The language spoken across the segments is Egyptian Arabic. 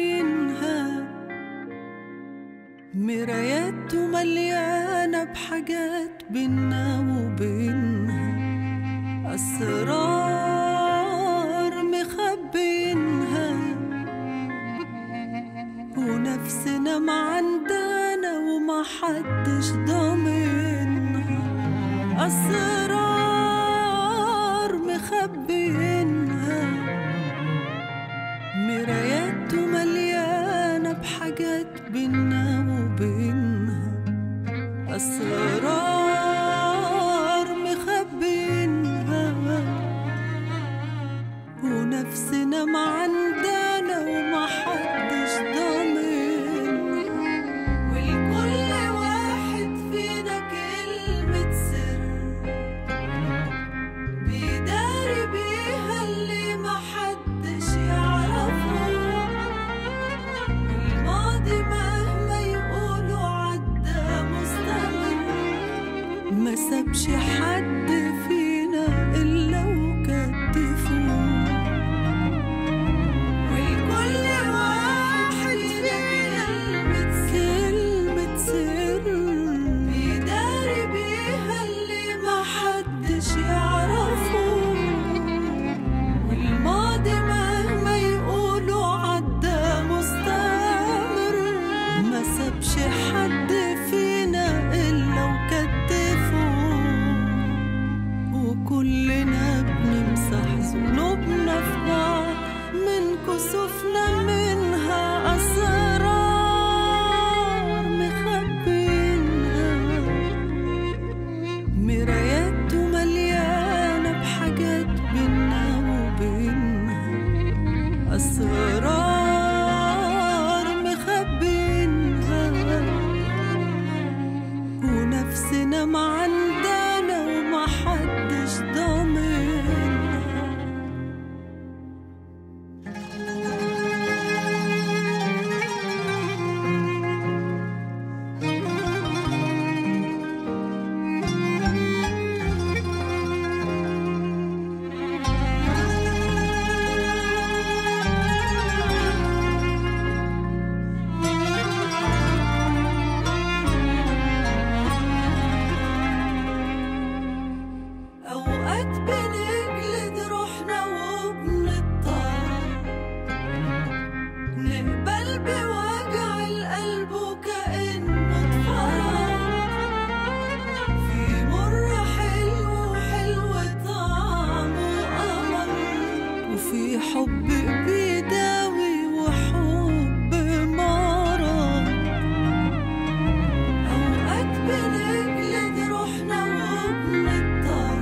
مخبينها مرايات مليانة بحاجات بينا وبينها أسرار مخبينها ونفسنا معندنا وما حدش ضامنها أسرار مخبينها مرايات مليانة بحاجات بينا وبينها أسرار مخبينها ونفسنا معندنا وما حدش ضامنها ولكل واحد فينا كلمة سر بيداري بيها اللي محدش يعرفه الماضي مهما يقولوا عدى مستمر ما سابش حد فينا إلا وكتفوه ولكل واحد فينا كلمة سر بيداري بيها اللي ما حدش يعرفه والماضي مهما يقولوا عدى مستمر ما سابش حد فينا إلا وكتفه وكلنا بنمسح ذنوبنا في بعض من كسوفنا منها أسرار مخبينها مرايات مليانة بحاجات بينا وبينها أسرار مخبينها ونفسنا معندنا وما حدش ضامنها أوقات بنجلد روحنا وبنضطر نقبل بوجع القلب وكأنه اتفرج في مر حلو وحلو طعمه قمر وفي حب بيداوي وحب مرض أوقات بنجلد روحنا وبنضطر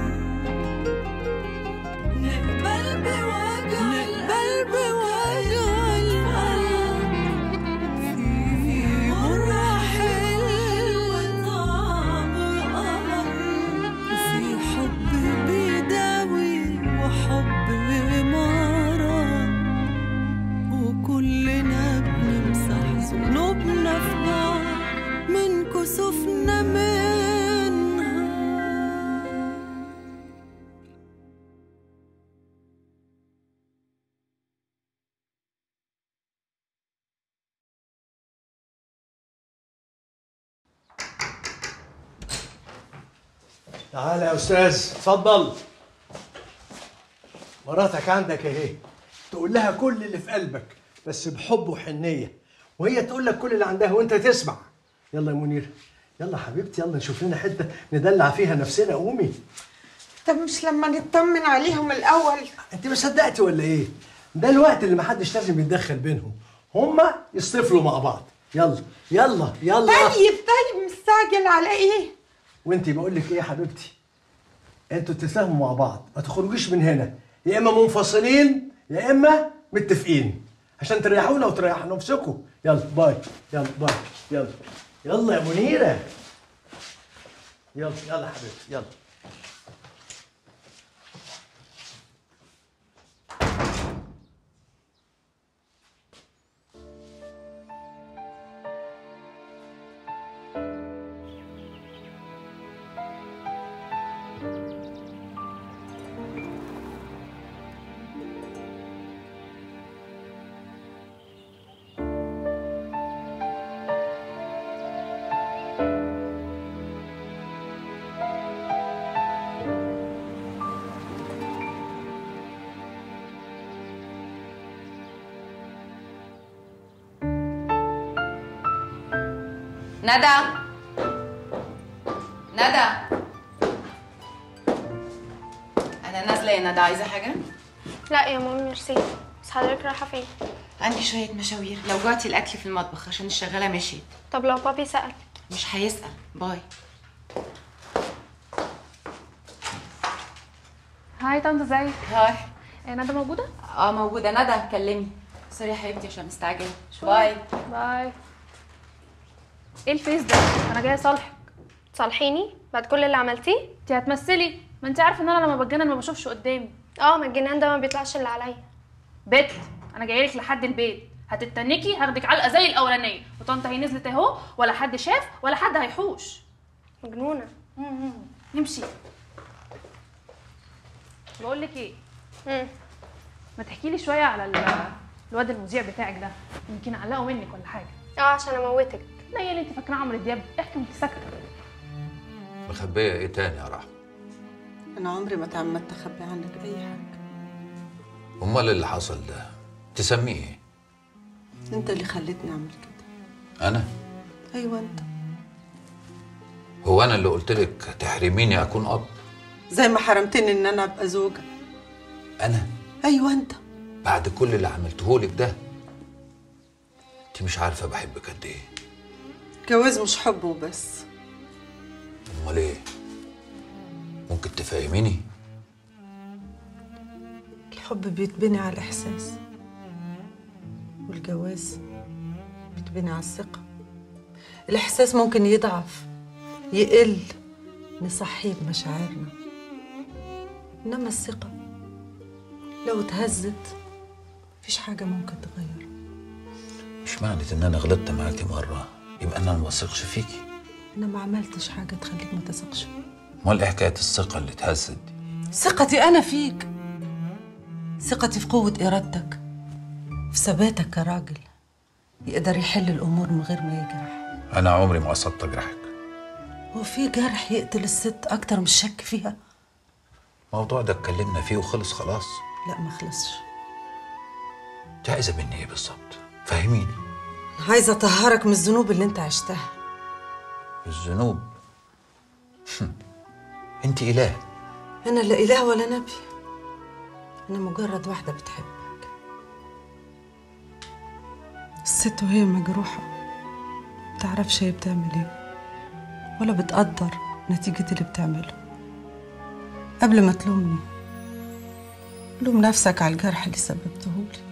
نقبل بوجع نقبل بوجع القلب في مرة حلو طعمه قمر وفي حب بيداوي وحب مرض وكلنا بنمسح ذنوبنا في بعض من كسوفنا منها تعالى يا استاذ اتفضل مراتك عندك اهي تقول لها كل اللي في قلبك بس بحب وحنيه وهي تقول لك كل اللي عندها وانت تسمع يلا يا منير يلا حبيبتي يلا نشوف لنا حته ندلع فيها نفسنا قومي طب مش لما نطمن عليهم الأول انت ما صدقتي ولا ايه ده الوقت اللي محدش لازم يتدخل بينهم هما يصطفلوا مع بعض يلا يلا يلا طيب طيب مستعجل على إيه؟ وانت بقول لك ايه يا حبيبتي انتوا تتفاهموا مع بعض ما تخرجوش من هنا يا اما منفصلين يا اما متفقين عشان تريحونا وتريحوا نفسكم يلا باي يلا باي يلا يلا يا منيره يلا يلا حبيبتي يلا ندى ندى انا نازله يا ندى عايزه حاجه لا يا مامي ميرسي بس حضرتك رايحه فين عندي شويه مشاوير لو جوعتي الاكل في المطبخ عشان الشغاله مشيت طب لو بابي سأل مش هيسال باي هاي طنط ازيك هاي إيه، ندى موجوده اه موجوده ندى كلمي سوري يا حبيبتي عشان مستعجله باي باي ايه الفيس ده انا جايه اصالحك تصالحيني بعد كل اللي عملتيه انت هتمثلي ما انت عارفه ان انا لما بتجنن ما بشوفش قدامي اه ما الجنان ده ما بيطلعش اللي عليا بت انا جايه لك لحد البيت هتتنكي هاخدك علقه زي الاولانيه وطنط هي نزلت اهو ولا حد شاف ولا حد هيحوش مجنونه نمشي بقول لك ايه امم ما تحكي لي شويه على ال- الواد المذيع بتاعك ده يمكن علقه منك ولا حاجه اه عشان اموتك لا يا اللي انت فاكره عمرو دياب احكي وانت ساكته مخبية ايه تاني يا رحمة؟ انا عمري ما تعمدت اخبي عنك اي حاجه امال اللي حصل ده تسميه ايه؟ انت اللي خليتني اعمل كده انا؟ ايوه انت هو انا اللي قلت لك تحرميني اكون اب؟ زي ما حرمتني ان انا ابقى زوجه انا؟ ايوه انت بعد كل اللي عملته لك ده انت مش عارفة بحبك قد ايه جواز مش حب وبس امال ايه؟ ممكن تفهميني؟ الحب بيتبني على الاحساس والجواز بيتبني على الثقه الاحساس ممكن يضعف يقل نصحيه بمشاعرنا انما الثقه لو اتهزت مفيش حاجه ممكن تغير مش معنى ان انا غلطت معاكي مرة يبقى انا ما بثقش فيكي انا ما عملتش حاجه تخليك ما تثقش فيا امال ايه حكاية الثقة اللي اتهزت دي؟ ثقتي أنا فيك ثقتي في قوة إرادتك في ثباتك كراجل يقدر يحل الأمور من غير ما يجرح انا عمري ما قصدت اجرحك هو في جرح يقتل الست أكتر من الشك فيها الموضوع ده اتكلمنا فيه وخلص خلاص لا ما خلصش انت عايزة مني ايه بالظبط؟ فهميني أنا عايزة أطهرك من الذنوب اللي أنت عشتها الذنوب انت اله أنا لا إله ولا نبي أنا مجرد واحدة بتحبك الست وهي مجروحة متعرفش هي بتعمل ايه ولا بتقدر نتيجة اللي بتعمله قبل ما تلومني لوم نفسك على الجرح اللي سببتهولي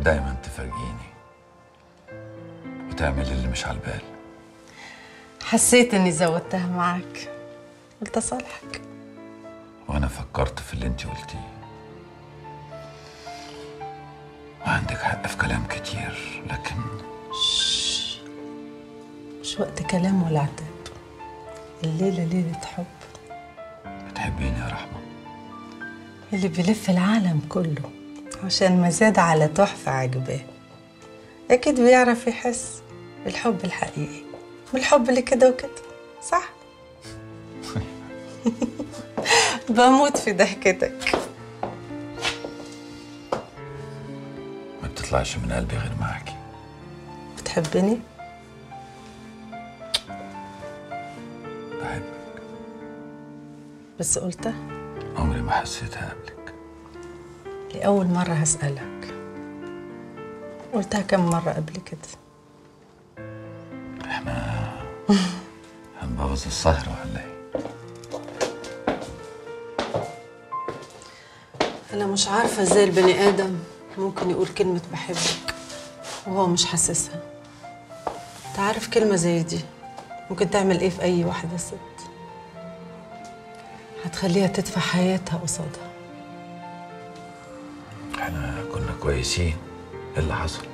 دايما تفاجئيني وتعمل اللي مش على البال حسيت اني زودتها معك قلت اصالحك وانا فكرت في اللي انت قلتيه وعندك حق في كلام كتير لكن مش وقت كلام ولا عتاب الليلة ليلة حب بتحبيني يا رحمة اللي بيلف العالم كله عشان مزاد على تحفة عجباه أكيد بيعرف يحس بالحب الحقيقي بالحب اللي كده وكده صح؟ بموت في ضحكتك ما بتطلعش من قلبي غير معاكي بتحبني؟ بحبك بس قلتها عمري ما حسيتها قبلك لأول مرة هسألك قلتها كم مرة قبل كده احنا هنبوظ السهرة ولا ايه؟ أنا مش عارفة إزاي البني آدم ممكن يقول كلمة بحبك وهو مش حاسسها أنت عارف كلمة زي دي ممكن تعمل إيه في أي واحدة ست هتخليها تدفع حياتها قصادها احنا كنا كويسين ايه اللي حصل؟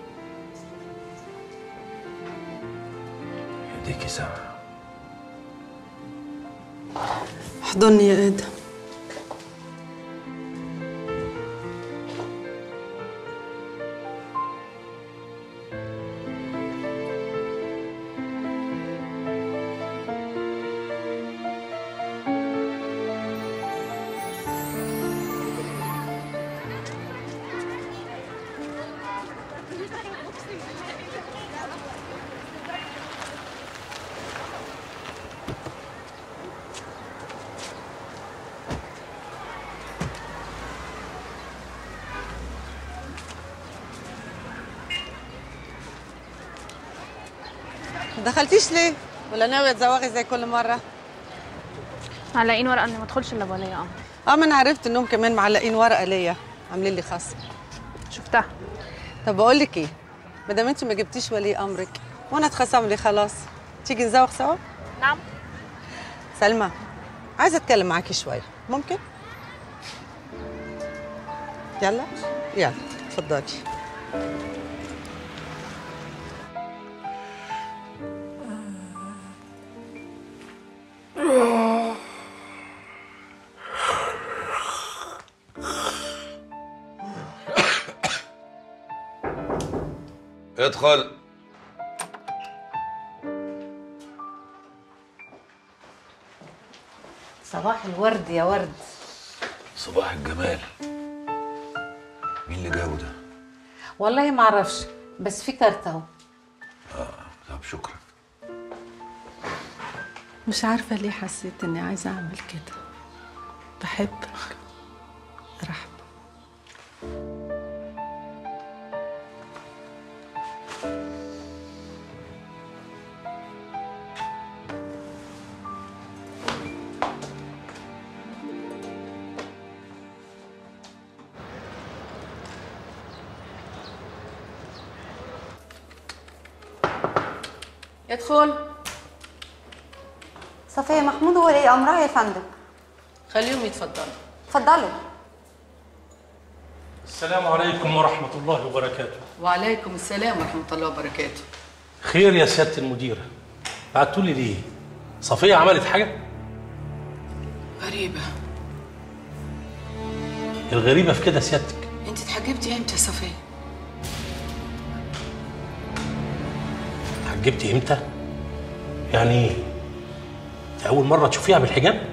يديكي ساعة احضني يا آدم دخلتيش ليه؟ ولا ناوية تزوغي زي كل مرة؟ معلقين ورقه اني ما ادخلش الا بولي امر اه ما انا عرفت انهم كمان معلقين ورقة ليا عاملين لي خصم شفتها طب بقول لك ايه؟ ما دام انت ما جبتيش ولي امرك وانا اتخصم لي خلاص تيجي نزوغ سوا؟ نعم سلمى عايزة اتكلم معاكي شوية ممكن؟ يلا يلا اتفضلي ادخل صباح الورد يا ورد صباح الجمال مين اللي جابه ده؟ والله ما اعرفش بس في كارت اهو طب شكرا مش عارفة ليه حسيت إني عايزة أعمل كده بحبك رحمة ادخل صفية محمود هو ولي أمرها يا فندم خليهم يتفضلوا اتفضلوا السلام عليكم ورحمة الله وبركاته وعليكم السلام ورحمة الله وبركاته خير يا سيادة المديرة بعتوا لي ليه؟ صفية عملت حاجة؟ غريبة الغريبة في كده سيادتك أنت اتحجبتي إمتى يا صفية؟ حجبتي امتى؟ يعني ايه؟ دي أول مرة تشوفيها بالحجاب؟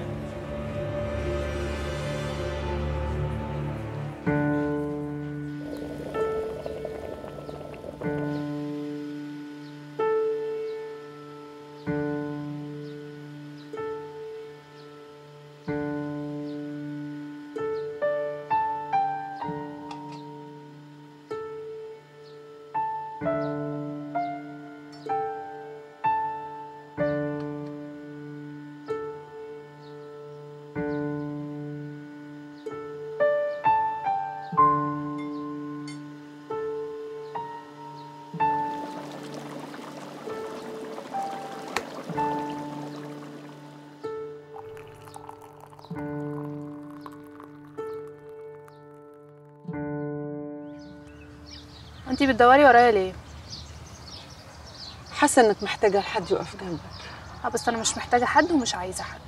انتي بتدوري ورايا ليه حاسه انك محتاجه حد يقف جنبك اه بس انا مش محتاجه حد ومش عايزه حد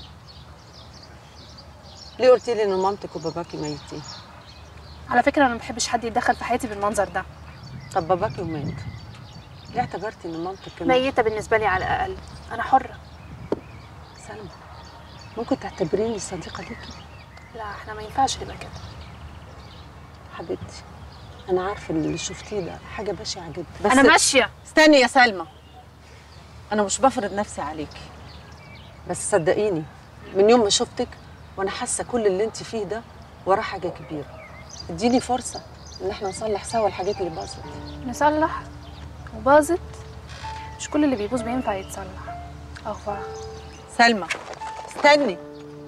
ليه قلتي لي ان مامتك وباباكي ميتين على فكره انا ما بحبش حد يتدخل في حياتي بالمنظر ده طب باباكي ومامتك ليه اعتبرتي ان مامتك كمان ميته بالنسبه لي على الاقل انا حره سلمى ممكن تعتبريني صديقه ليكي لا احنا ما ينفعش نبقى كده حبيبتي انا عارفه ان اللي شفتيه ده حاجه بشعه جدا بس انا ماشيه استني يا سلمى انا مش بفرض نفسي عليكي بس صدقيني من يوم ما شفتك وانا حاسه كل اللي انت فيه ده وراه حاجه كبيره اديني فرصه ان احنا نصلح سوا الحاجات اللي باظت نصلح وباظت مش كل اللي بيبوظ بينفع يتصلح اغفر سلمى استني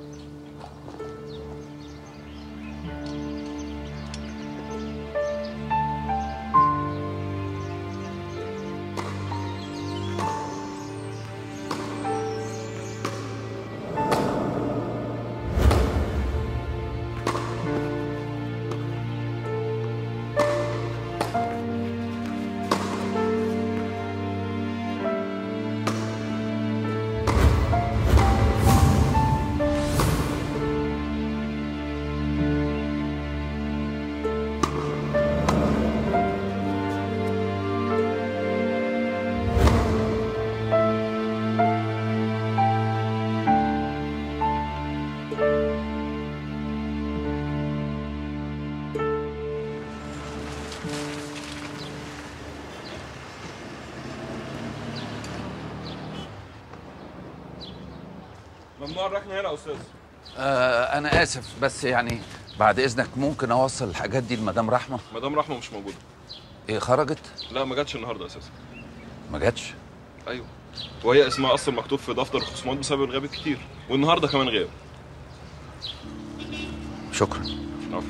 ممنوع الركن هنا يا استاذ آه انا اسف بس يعني بعد اذنك ممكن اوصل الحاجات دي لمدام رحمه مدام رحمه مش موجوده ايه خرجت لا ما جاتش النهارده اساسا ما جاتش ايوه وهي اسمها اصلا مكتوب في دفتر الخصومات بسبب الغياب الكتير والنهارده كمان غياب شكرا عفوا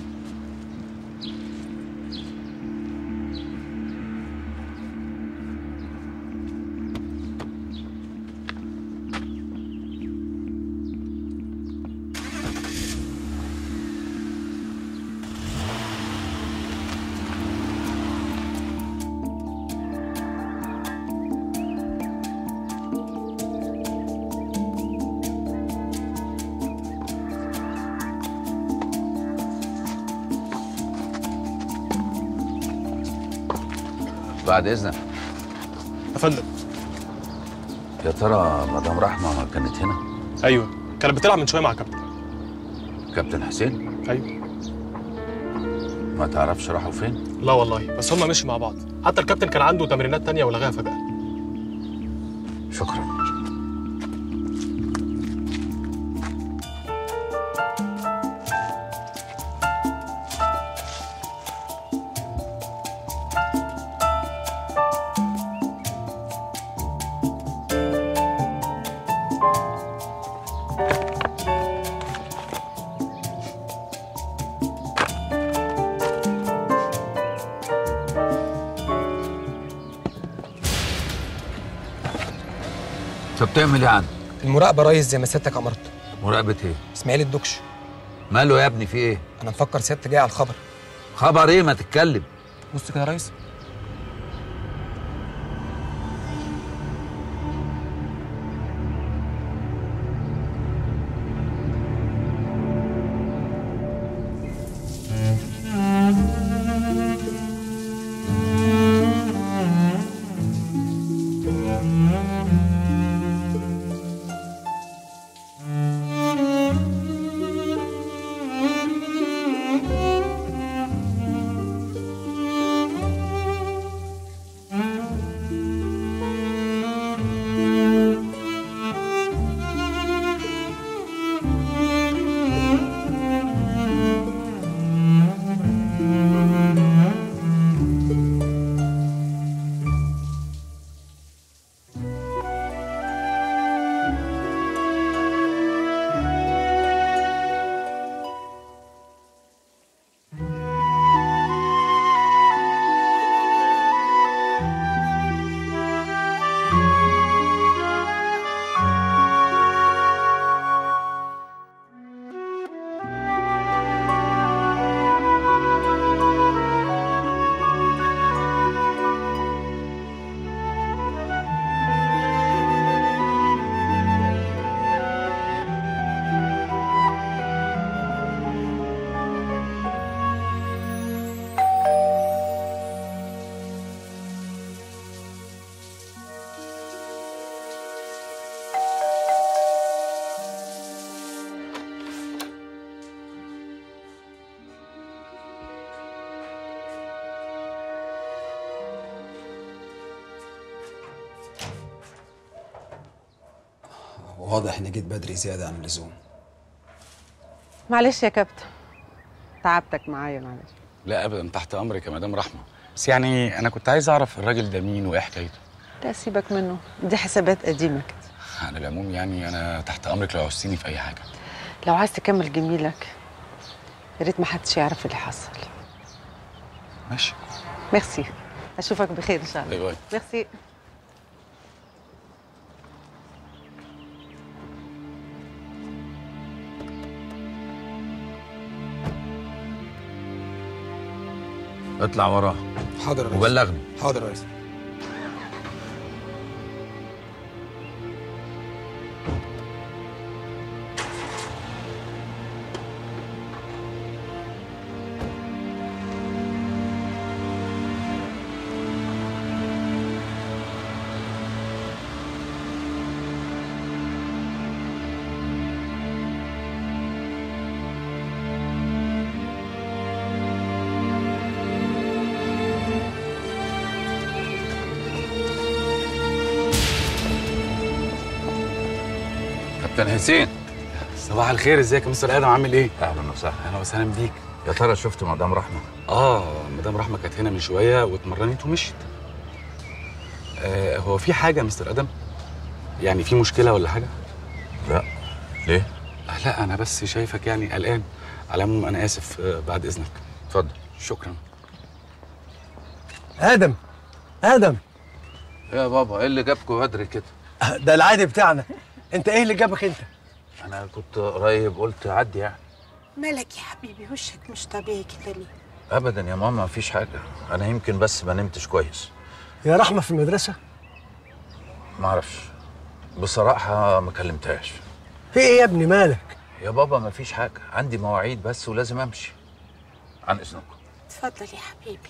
بعد اذنك يا فندم يا ترى مدام رحمه كانت هنا ايوه كانت بتلعب من شويه مع كابتن كابتن حسين ايوه ما تعرفش راحوا فين لا والله بس هما مشوا مع بعض حتى الكابتن كان عنده تمرينات تانية ولغاها فجاه شكرا انت بتعمل ايه عندك المراقبة ريس زي ما سيادتك أمرت مراقبه ايه إسماعيل الدكش ماله يا ابني في ايه أنا مفكر سيادتك جاي على الخبر خبر ايه ما تتكلم بص كده يا ريس واضح اني جيت بدري زياده عن اللزوم معلش يا كابتن تعبتك معايا معلش لا ابدا تحت امرك يا مدام رحمه بس يعني انا كنت عايز اعرف الراجل ده مين وايه حكايته لا سيبك منه دي حسابات قديمه كده على العموم يعني انا تحت امرك لو عوزتيني في اي حاجه لو عايز تكمل جميلك يا ريت ما حدش يعرف اللي حصل ماشي ميرسي اشوفك بخير ان شاء الله باي باي ميرسي اطلع وراه حاضر يا ريس وبلغني حاضر يا ريس كابتن حسين صباح الخير ازيك يا مستر ادم عامل ايه اهلا وسهلا اهلا وسهلا بيك يا ترى شفت مدام رحمه اه مدام رحمه كانت هنا من شويه واتمرنت ومشيت آه هو في حاجه يا مستر ادم يعني في مشكله ولا حاجه لا ليه آه لا انا بس شايفك يعني قلقان على العموم انا اسف آه بعد اذنك اتفضل شكرا ادم ادم يا بابا ايه اللي جابكوا بدري كده ده العادي بتاعنا انت ايه اللي جابك انت انا كنت قريب قلت عدي يعني مالك يا حبيبي وشك مش طبيعي كده ليه ابدا يا ماما مفيش حاجه انا يمكن بس ما نمتش كويس يا رحمه في المدرسه ما اعرفش بصراحه ما كلمتهاش في ايه يا ابني مالك يا بابا ما فيش حاجه عندي مواعيد بس ولازم امشي عن اذنكم اتفضل يا حبيبي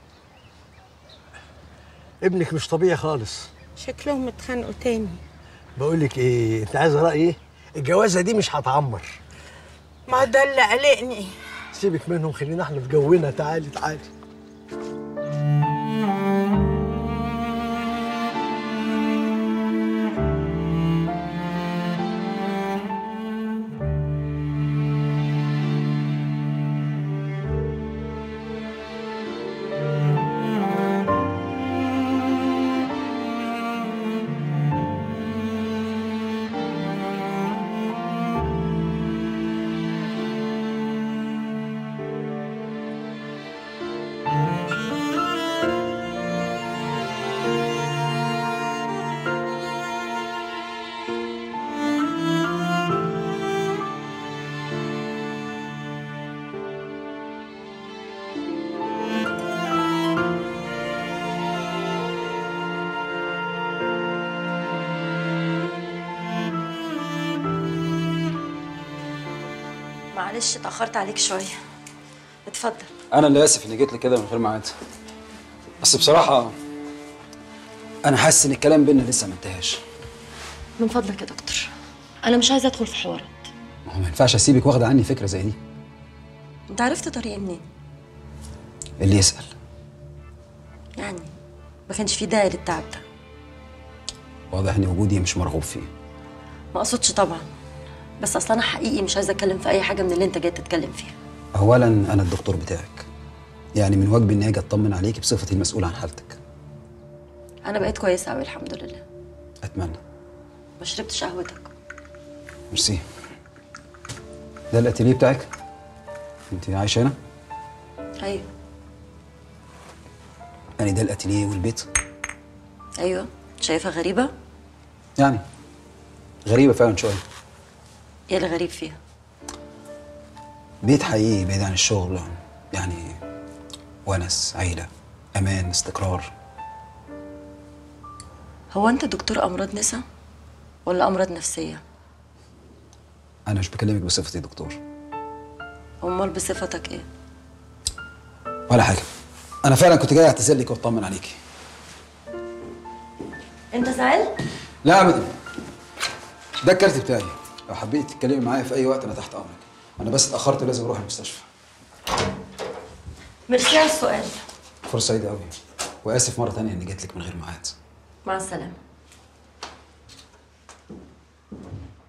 ابنك مش طبيعي خالص شكلهم اتخانقوا تاني بقول لك ايه انت عايز رايي ايه الجوازه دي مش هتعمر ما ده اللي قلقني سيبك منهم خلينا احنا في جونا تعالي تعالي معلش اتأخرت عليك شوية اتفضل انا اللي اسف اني جيت لك كده من غير ميعاد بس بصراحه انا حاسس ان الكلام بينا لسه ما انتهاش من فضلك يا دكتور أنا مش عايزة أدخل في حوارات ما هو ما ينفعش اسيبك واخده عني فكره زي دي أنت عرفت طريقي منين؟ اللي يسال يعني ما كانش في داعي للتعب ده واضح ان وجودي مش مرغوب فيه ما أقصدش طبعا بس أصل أنا حقيقي مش عايزة أتكلم في أي حاجة من اللي أنت جاي تتكلم فيها اولا انا الدكتور بتاعك يعني من واجبي اني اجي اطمن عليكي بصفتي المسؤول عن حالتك أنا بقيت كويسة أوي الحمد لله اتمنى ما شربتش قهوتك ميرسي ده الاتيليه بتاعك انت عايشه هنا أيوه يعني ده الاتيليه والبيت أيوه شايفها غريبة؟ يعني غريبه فعلا شويه إيه اللي غريب فيها؟ بيت حقيقي بعيد عن الشغل يعني ونس عيله امان استقرار هو أنت دكتور أمراض نسا ولا أمراض نفسية؟ انا مش بكلمك بصفتي دكتور أمال بصفتك إيه؟ ولا حاجه انا فعلا كنت جاي اعتذر لك واطمن عليكي أنت زعلت؟ لا ابدا ده الكارت بتاعي لو حبيت تتكلمي معايا في اي وقت انا تحت امرك انا بس اتاخرت لازم اروح المستشفى ميرسي على السؤال فرصه سعيده قوي واسف مره تانية اني جيت لك من غير ميعاد مع السلامة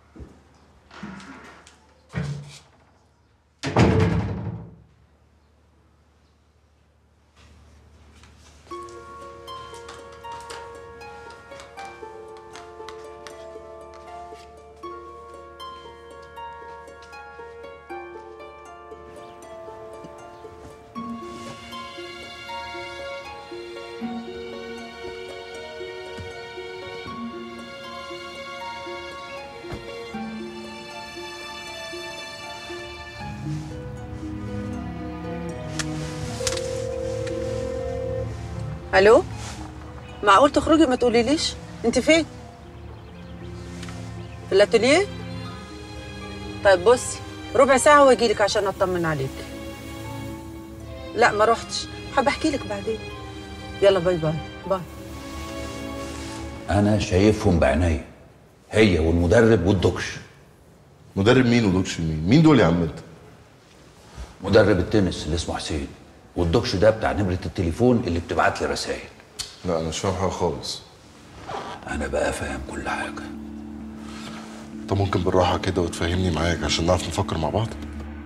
الو معقول تخرجي ما تقوليليش انت فين في الاتوليه طيب بصي ربع ساعه واجيلك عشان اطمن عليك لا ما روحتش حابه احكي لك بعدين يلا باي باي باي انا شايفهم بعينيا هي والمدرب والدكش مدرب مين ودكش مين مين دول يا عم انت مدرب التنس اللي اسمه حسين والدكش ده بتاع نمره التليفون اللي بتبعت لي رسائل لا انا مش فاهم حاجه خالص انا بقى فاهم كل حاجه طب ممكن بالراحه كده وتفهمني معاك عشان نعرف نفكر مع بعض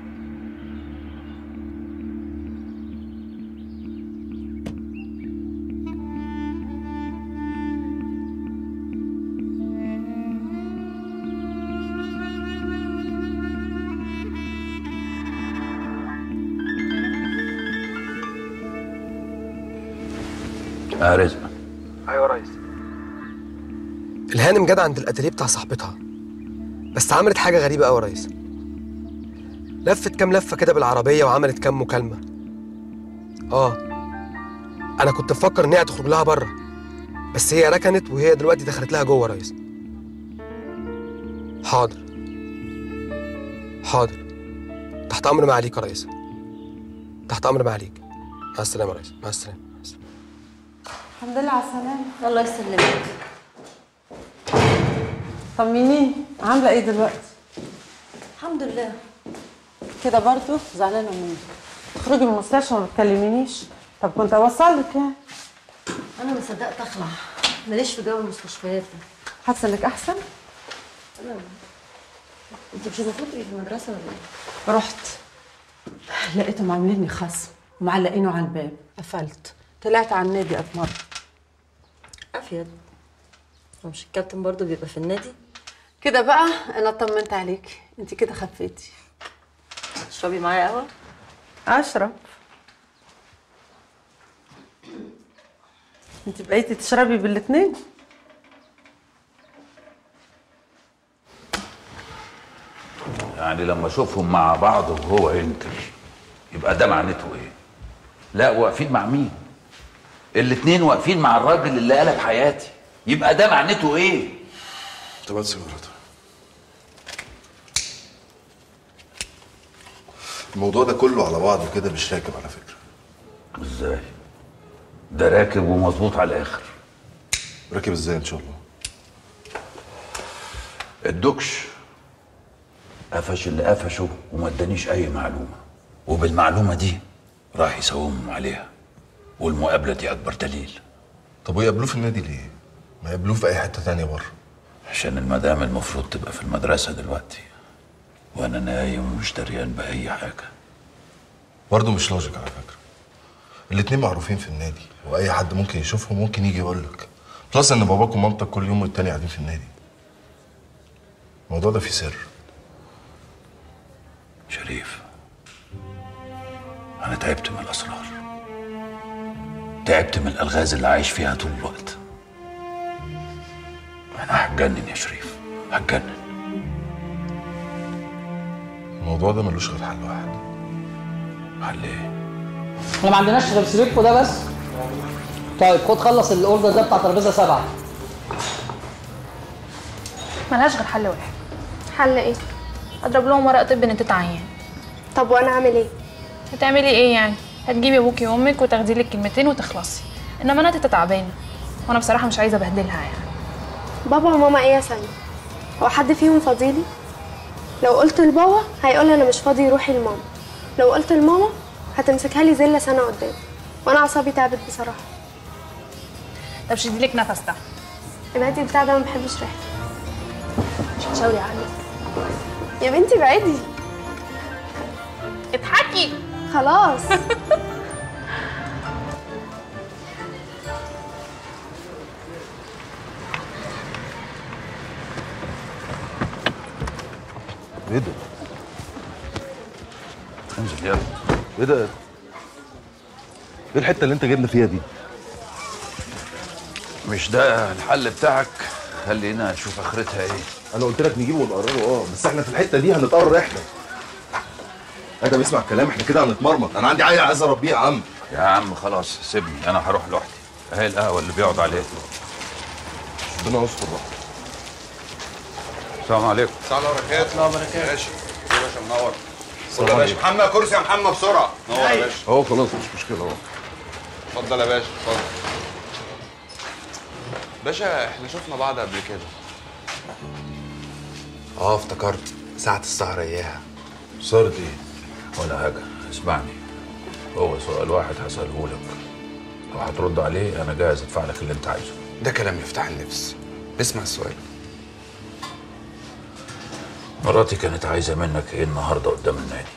اه رزق ايوه يا ريس الهانم جت عند الاتelier بتاع صاحبتها بس عملت حاجه غريبه قوي يا ريس لفت كام لفه كده بالعربيه وعملت كام مكالمه اه انا كنت بفكر ان هي هتخرج لها بره بس هي ركنت وهي دلوقتي دخلت لها جوه يا ريس حاضر حاضر تحت امر معاليك يا ريس تحت امر معاليك مع السلامه يا ريس مع السلامه الحمد لله على السلامه الله يسلمك طمنيني عامله ايه دلوقتي الحمد لله كده برضو زعلانه مني تخرجي من المستشفى وما تكلمينيش طب كنت اوصل لك يعني انا ما صدقت اخلع ماليش في جو المستشفيات ده حاسه انك احسن انا انت مش المفروض تبقي في المدرسه ولا ايه؟ رحت لقيتهم عاملين لي خصم ومعلقينه على الباب قفلت طلعت على النادي اتمرن افيد هو مش الكابتن برضه بيبقى في النادي كده بقى انا اطمنت عليك انت كده خفيتي تشربي معايا قهوه اشرب انت بقيتي تشربي بالاتنين يعني لما اشوفهم مع بعض وهو ينكر يبقى ده معناته ايه لا واقفين مع مين الاتنين واقفين مع الراجل اللي قلب حياتي يبقى ده معناته ايه طب هات سيجارة الموضوع ده كله على بعضه كده مش راكب على فكرة ازاي ده راكب ومظبوط على الاخر راكب ازاي ان شاء الله الدكش قفش اللي قفشه وما ادانيش اي معلومه وبالمعلومه دي راح يساومهم عليها والمقابله دي اكبر دليل طب ويقابلوه في النادي ليه؟ ما يقابلوه في اي حته تانية بره عشان المدام المفروض تبقى في المدرسه دلوقتي وانا نايم ومش دريان باي حاجه برضه مش لوجيك على فكره الاتنين معروفين في النادي واي حد ممكن يشوفهم ممكن يجي يقول لك بلس ان باباك ومامتك كل يوم والتاني قاعدين في النادي الموضوع ده فيه سر شريف انا تعبت من الاسرار تعبت من الالغاز اللي عايش فيها طول الوقت انا هتجنن يا شريف هتجنن الموضوع ده ملوش غير حل واحد حل ايه احنا ما عندناش غير سريركو ده بس طيب خد خلص الاوردر ده بتاع ترابيزه سبعه ملهاش غير حل واحد حل ايه اضرب لهم ورقه طب ان انت تعيان طب وانا اعمل ايه هتعملي ايه يعني هتجيبي ابوكي وامك وتاخدي لك كلمتين وتخلصي انما انا تيتا تعبانه وانا بصراحه مش عايزه ابهدلها يعني بابا وماما ايه يا سامي هو حد فيهم فاضيلي لو قلت لبابا هيقول انا مش فاضي روحي لماما لو قلت لماما هتمسكها لي زله سنه قدام وانا اعصابي تعبت بصراحه طب شدي لك نفس ده ابعدي بتاع ده ما بحبش ريحته مش هشاوري عليك يا بنتي بعدي اضحكي خلاص ايه ده؟ انزل يلا ايه ده؟ ايه الحته اللي انت جبنا فيها دي؟ مش ده الحل بتاعك خلينا نشوف اخرتها ايه انا قلت لك نجيبه ونقرره اه بس احنا في الحته دي هنتقرر احنا انت بيسمع الكلام احنا كده هنتمرمط انا عندي عيل عايز اربيه يا عم يا عم خلاص سيبني انا هروح لوحدي اهي القهوه اللي بيقعد عليها ربنا يستر بقى السلام عليكم السلام عليكم ورحمة الله وبركاته ماشي يا باشا منور السلام خد يا باشا عليكم. محمد كرسي يا محمد بسرعة نور يا باشا اهو خلاص مش مشكله اهو اتفضل يا باشا اتفضل باشا احنا شفنا بعض قبل كده اه افتكرت ساعة السهرة اياها صارت ايه؟ ولا حاجة اسمعني هو سؤال واحد هسأله لك لو هترد عليه انا جاهز ادفع لك اللي انت عايزه ده كلام يفتح النفس اسمع السؤال مراتي كانت عايزة منك ايه النهاردة قدام النادي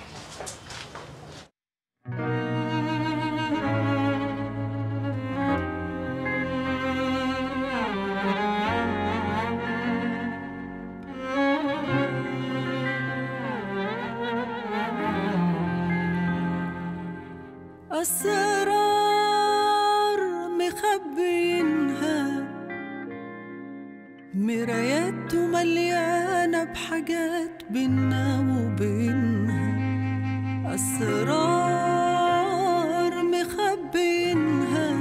أسرار مخبينها مرايات مليانة بحاجات بينا وبينها أسرار مخبينها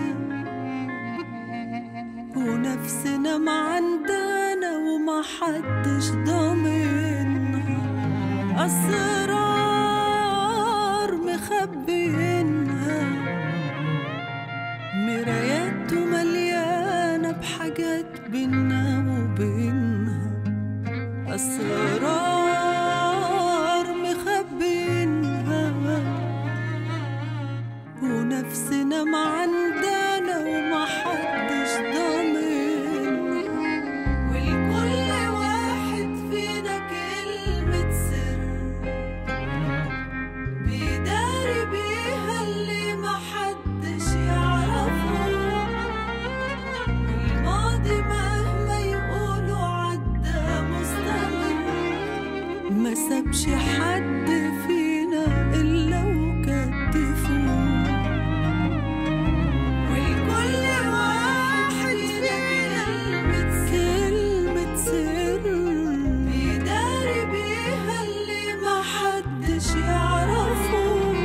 ونفسنا معندنا وما حدش ضامنها أسرار مخبينها مرايات مليانة بحاجات بينا وبينها أسرار مخبينها ونفسنا معندنا وما حدش ضامنها ولكل واحد فينا كلمة سر بيداري بيها اللي محدش يعرفه الماضي مهما يقولوا عدى مستمر ما سابش حد فينا إلا وكتفوه والكل واحد فينا كلمة سر بيداري بيها اللي محدش يعرفه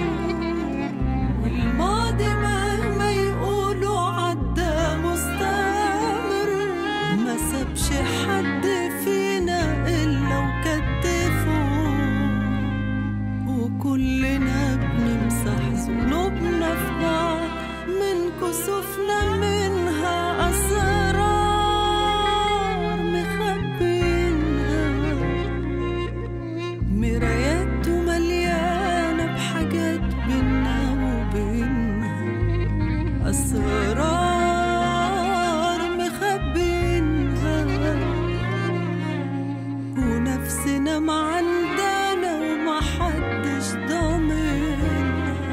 والماضي مهما يقولوا عدى مستمر ما سابش حد فينا إلا وكتفوه وكلنا بنمسح ذنوبنا في بعض من كسوفنا منها أسرار مخبينها مرايات مليانة بحاجات بينا وبينها أسرار مخبينها ونفسنا معندنا وما حدش ضامنها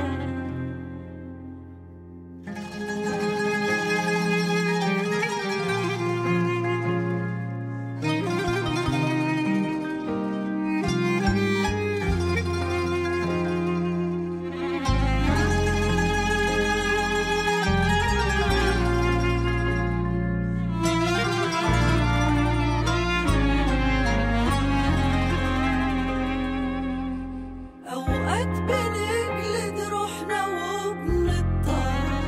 أوقات بنجلد روحنا وبنضطر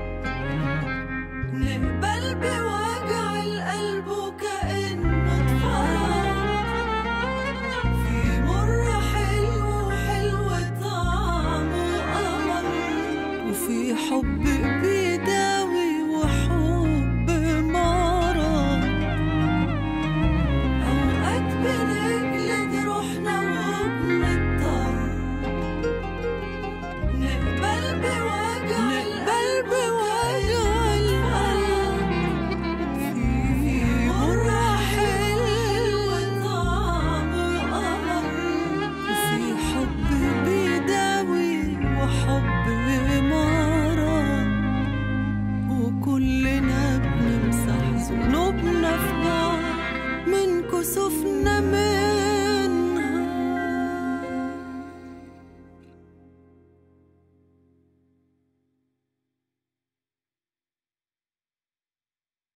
نقبل بوجع القلب وكأنه اتفرج في مر حلو وحلو طعمه قمر وفي حب بيداوي وحب مرض أوقات بنجلد روحنا وبنضطر نقبل بوجع نقبل بوجع القلب في مر حلو طعمه قمر وفي حب بيداوي وحب مرض وكلنا بنمسح ذنوبنا في بعض من كسوفنا من